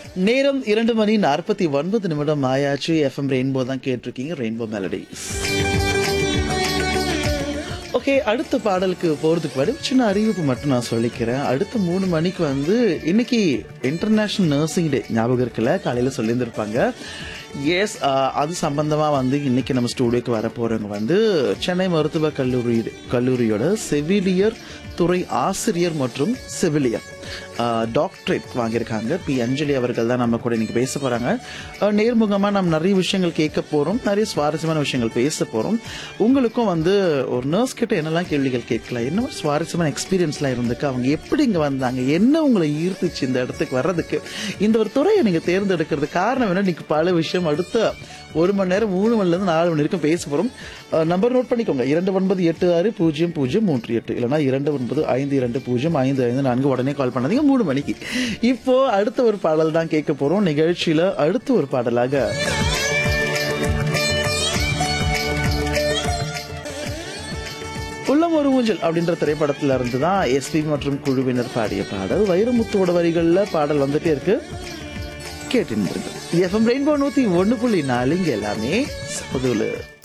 நேரம் இரண்டு மணி நாற்பத்தி ஒன்பது நிமிடம் ஆயாச்சு எஃப்எம் ரெயின்போ தான் கேட்டிருக்கீங்க ரெயின்போ மெலடிஸ் ஓகே அடுத்த பாடலுக்கு போறதுக்கு முன்னாடி ஒரு சின்ன அறிவிப்பு மட்டும் நான் சொல்லிக்கிறேன் அடுத்த மூணு மணிக்கு வந்து இன்னைக்கு இன்டர்நேஷனல் நர்சிங் டே ஞாபகம் இருக்குல்ல காலையில சொல்லியிருந்திருப்பாங்க எஸ் அது சம்பந்தமா வந்து இன்னைக்கு நம்ம ஸ்டூடியோக்கு வர போறவங்க வந்து சென்னை மருத்துவ கல்லூரி கல்லூரியோட செவிலியர் துறை ஆசிரியர் மற்றும் செவிலியர் டாக்டரேட் வாங்கியிருக்காங்க பி அஞ்சலி அவர்கள் தான் நம்ம கூட இன்னைக்கு பேச போறாங்க அஹ், நேர்முகமா நம்ம நிறைய விஷயங்கள் கேட்க போறோம் நிறைய சுவாரஸ்யமான விஷயங்கள் பேச போறோம் உங்களுக்கும் வந்து ஒரு நர்ஸ் கிட்ட என்னெல்லாம் கேள்விகள் கேட்கலாம் என்ன ஒரு சுவாரஸ்யமான எக்ஸ்பீரியன்ஸ்லாம் இருந்துக்கு அவங்க எப்படி இங்க வந்தாங்க என்ன உங்களை ஈர்த்துச்சு இந்த இடத்துக்கு வர்றதுக்கு இந்த ஒரு துறையை நீங்க தேர்ந்தெடுக்கிறது காரணம் என்ன நீங்க பல விஷயம் அடுத்த ஒரு மணி நேரம் மூணு மணில இருந்து நாலு மணி வரைக்கும் பேச போறோம் நம்பர் நோட் பண்ணிக்கோங்க இரண்டு ஒன்பது எட்டு ஆறு பூஜ்ஜியம் பூஜ்ஜியம் மூன்று எட்டு இல்லைன்னா இரண்டு ஒன்பது ஐந்து இரண்டு பூஜ்ஜியம் ஐந்து ஐந்து நான்கு உடனே கால் பண்ணாதீங்க மூணு மணிக்கு இப்போ அடுத்த ஒரு பாடல் தான் கேட்க போறோம் நிகழ்ச்சியில அடுத்த ஒரு பாடலாக உள்ளம் ஒரு ஊஞ்சல் அப்படின்ற திரைப்படத்துல இருந்து தான் எஸ்பி மற்றும் குழுவினர் பாடிய பாடல் வைரமுத்துவோட வரிகள்ல பாடல் வந்துட்டே இருக்கு கேட்டு எஃப்எம் ரெயின்போ நூத்தி ஒண்ணு புள்ளி நாலு இங்க எல்லாமே புதுல